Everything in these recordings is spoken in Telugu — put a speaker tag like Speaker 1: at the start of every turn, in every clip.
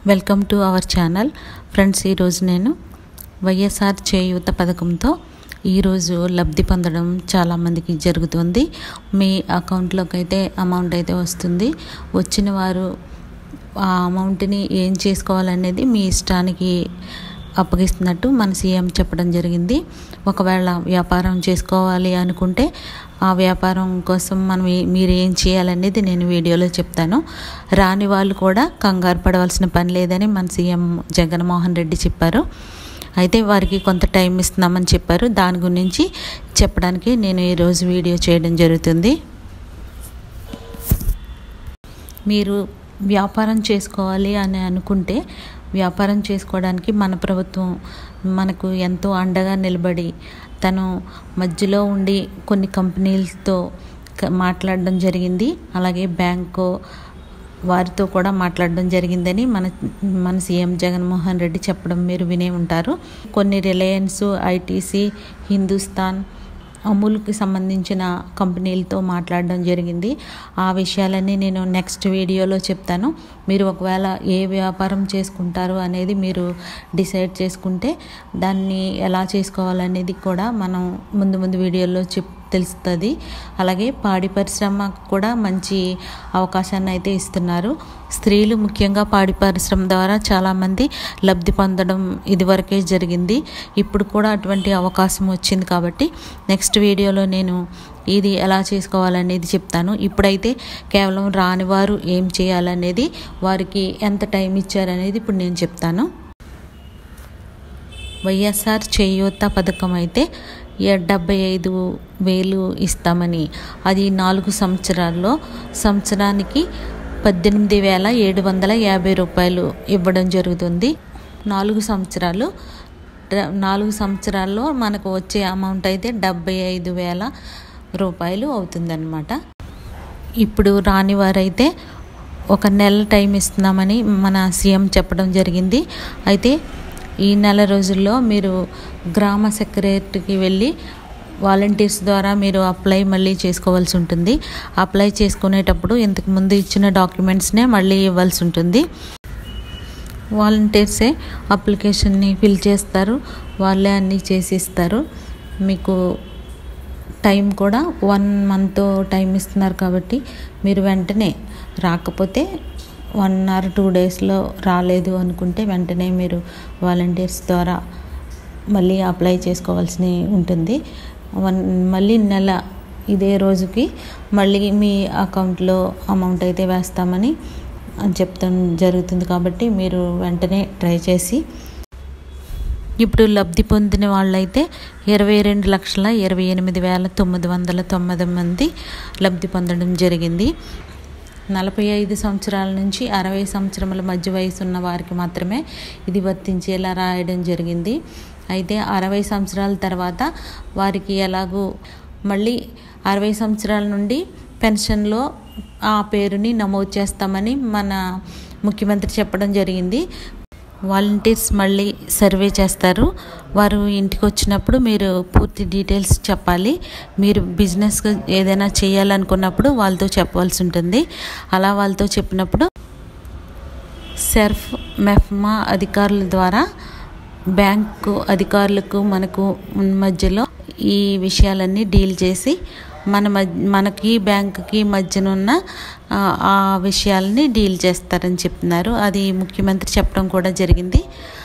Speaker 1: welcome to our channel friends ఈరోజు నేను వైఎస్ఆర్ చేయూత పథకంతో ఈరోజు లబ్ధి పొందడం చాలామందికి జరుగుతుంది మీ అకౌంట్లోకి అయితే అమౌంట్ అయితే వస్తుంది వచ్చిన వారు ఆ అమౌంట్ని ఏం చేసుకోవాలనేది మీ ఇష్టానికి అప్పగిస్తున్నట్టు మన సీఎం చెప్పడం జరిగింది ఒకవేళ వ్యాపారం చేసుకోవాలి అనుకుంటే ఆ వ్యాపారం కోసం మనం ఏ- మీరు ఏం చేయాలనేది నేను వీడియోలో చెప్తాను రాని వాళ్ళు కూడా కంగారు పడవలసిన పని లేదని మన సీఎం జగన్మోహన్ రెడ్డి చెప్పారు అయితే వారికి కొంత టైం ఇస్తున్నామని చెప్పారు దాని గురించి చెప్పడానికి నేను ఈరోజు వీడియో చేయడం జరుగుతుంది మీరు వ్యాపారం చేసుకోవాలి అని అనుకుంటే వ్యాపారం చేసుకోవడానికి మన ప్రభుత్వం మనకు ఎంతో అండగా నిలబడి తను మధ్యలో ఉండి కొన్ని కంపెనీలతో క- మాట్లాడడం జరిగింది అలాగే బ్యాంకు వారితో కూడా మాట్లాడడం జరిగిందని మన మన సీఎం జగన్మోహన్ రెడ్డి చెప్పడం మీరు వినే ఉంటారు కొన్ని రిలయన్స్ ఐటీసీ హిందుస్థాన్ అమూల్కి సంబంధించిన కంపెనీలతో మాట్లాడడం జరిగింది ఆ విషయాలన్నీ నేను నెక్స్ట్ వీడియోలో చెప్తాను మీరు ఒకవేళ ఏ వ్యాపారం చేసుకుంటారు అనేది మీరు డిసైడ్ చేసుకుంటే దాన్ని ఎలా చేసుకోవాలనేది కూడా మనం ముందు ముందు వీడియోలో చెప్ తెలుస్తుంది అలాగే పాడి పరిశ్రమకు కూడా మంచి అవకాశాన్ని అయితే ఇస్తున్నారు స్త్రీలు ముఖ్యంగా పాడి పరిశ్రమ ద్వారా చాలామంది లబ్ధి పొందడం ఇదివరకే జరిగింది ఇప్పుడు కూడా అటువంటి అవకాశం వచ్చింది కాబట్టి నెక్స్ట్ వీడియోలో నేను ఇది ఎలా చేసుకోవాలనేది చెప్తాను ఇప్పుడైతే కేవలం రాని వారు ఏం చేయాలనేది వారికి ఎంత టైం ఇచ్చారనేది ఇప్పుడు నేను చెప్తాను వైఎస్ఆర్ చేయూత పథకం అయితే ఏ- డెబ్బై ఐదు వేలు ఇస్తామని అది నాలుగు సంవత్సరాల్లో సంవత్సరానికి పద్దెనిమిది వేల ఏడు వందల యాభై రూపాయలు ఇవ్వడం జరుగుతుంది నాలుగు సంవత్సరాలు ర- నాలుగు సంవత్సరాల్లో మనకు వచ్చే అమౌంట్ అయితే డెబ్బై ఐదు వేల రూపాయలు అవుతుందన్నమాట ఇప్పుడు రాని వారైతే ఒక నెల టైం ఇస్తున్నామని మన సీఎం చెప్పడం జరిగింది అయితే ఈ నెల రోజుల్లో మీరు గ్రామ సెక్రటరీకి వెళ్ళి వాలంటీర్స్ ద్వారా మీరు అప్లై మళ్ళీ చేసుకోవాల్సి ఉంటుంది అప్లై చేసుకునేటప్పుడు ఇంతకు ముందు ఇచ్చిన డాక్యుమెంట్స్నే మళ్ళీ ఇవ్వాల్సి ఉంటుంది వాలంటీర్సే అప్లికేషన్ని ఫిల్ చేస్తారు వాళ్ళే అన్నీ చేసి ఇస్తారు మీకు టైం కూడా వన్ మంత్ టైం ఇస్తున్నారు కాబట్టి మీరు వెంటనే రాకపోతే వన్ ఆర్ టూ డేస్లో రాలేదు అనుకుంటే వెంటనే మీరు వాలంటీర్స్ ద్వారా మళ్ళీ అప్లై చేసుకోవాల్సి ఉంటుంది వన్ మళ్ళీ నెల ఇదే రోజుకి మళ్ళీ మీ అకౌంట్లో అమౌంట్ అయితే వేస్తామని చెప్తాం జరుగుతుంది కాబట్టి మీరు వెంటనే ట్రై చేసి ఇప్పుడు లబ్ధి పొందిన వాళ్ళైతే ఇరవై రెండు లక్షల ఇరవై ఎనిమిది వేల తొమ్మిది వందల తొమ్మిది మంది లబ్ధి పొందడం జరిగింది నలభై ఐదు సంవత్సరాల నుంచి అరవై సంవత్సరముల మధ్య వయసు ఉన్న వారికి మాత్రమే ఇది వర్తించేలా రాయడం జరిగింది అయితే అరవై సంవత్సరాల తర్వాత వారికి ఎలాగూ మళ్ళీ అరవై సంవత్సరాల నుండి పెన్షన్లో ఆ పేరుని నమోదు చేస్తామని మన ముఖ్యమంత్రి చెప్పడం జరిగింది వాలంటీర్స్ మళ్ళీ సర్వే చేస్తారు వారు ఇంటికి వచ్చినప్పుడు మీరు పూర్తి డీటెయిల్స్ చెప్పాలి మీరు బిజినెస్ ఏదైనా చేయాలనుకున్నప్పుడు వాళ్ళతో చెప్పవలసి ఉంటుంది అలా వాళ్ళతో చెప్పినప్పుడు సెర్ఫ్ మెఫ్మా అధికారుల ద్వారా బ్యాంకు అధికారులకు మనకు మధ్యలో ఈ విషయాలన్నీ డీల్ చేసి మన మధ్య మనకి బ్యాంకుకి మధ్యనున్న ఆ, ఆ విషయాలని డీల్ చేస్తారని చెప్తున్నారు అది ముఖ్యమంత్రి చెప్పడం కూడా జరిగింది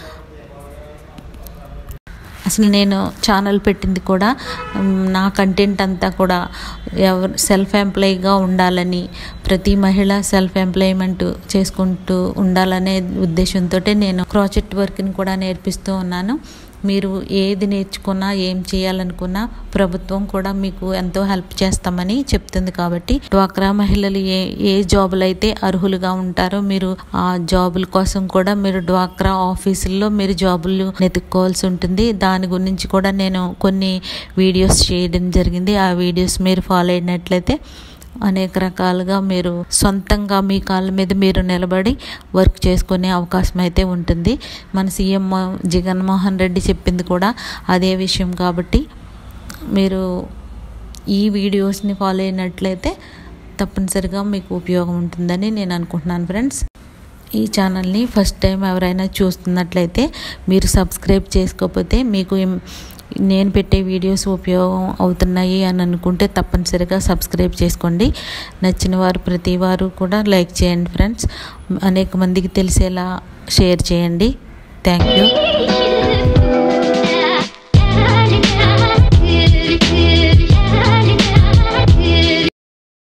Speaker 1: అసలు నేను ఛానల్ పెట్టింది కూడా మ్, నా కంటెంట్ అంతా కూడా ఎవరు సెల్ఫ్ ఎంప్లాయీగా ఉండాలని ప్రతి మహిళ సెల్ఫ్ ఎంప్లాయ్మెంట్ చేసుకుంటూ ఉండాలనే ఉద్దేశంతో నేను ప్రాజెక్ట్ వర్క్ని కూడా నేర్పిస్తూ ఉన్నాను మీరు ఏది నేర్చుకున్నా ఏం చేయాలనుకున్నా ప్రభుత్వం కూడా మీకు ఎంతో హెల్ప్ చేస్తామని చెప్తుంది కాబట్టి డ్వాక్రా మహిళలు ఏ ఏ జాబులు అయితే అర్హులుగా ఉంటారో మీరు ఆ జాబుల కోసం కూడా మీరు డ్వాక్రా ఆఫీసుల్లో మీరు జాబులు వెతుక్కోవాల్సి ఉంటుంది దాని గురించి కూడా నేను కొన్ని వీడియోస్ చేయడం జరిగింది ఆ వీడియోస్ మీరు ఫాలో అయినట్లయితే అనేక రకాలుగా మీరు సొంతంగా మీ కాళ్ళ మీద మీరు నిలబడి వర్క్ చేసుకునే అవకాశం అయితే ఉంటుంది మన సీఎం జగన్మోహన్ రెడ్డి చెప్పింది కూడా అదే విషయం కాబట్టి మీరు ఈ వీడియోస్ని ఫాలో అయినట్లయితే తప్పనిసరిగా మీకు ఉపయోగం ఉంటుందని నేను అనుకుంటున్నాను ఫ్రెండ్స్ ఈ ఛానల్ని ఫస్ట్ టైం ఎవరైనా చూస్తున్నట్లయితే మీరు సబ్స్క్రైబ్ చేసుకోకపోతే మీకు ఏం- నేను పెట్టే వీడియోస్ ఉపయోగం అవుతున్నాయి అని అనుకుంటే తప్పనిసరిగా సబ్స్క్రైబ్ చేసుకోండి నచ్చిన వారు ప్రతి వారు కూడా లైక్ చేయండి ఫ్రెండ్స్ అనేక మందికి తెలిసేలా షేర్ చేయండి థ్యాంక్ యూ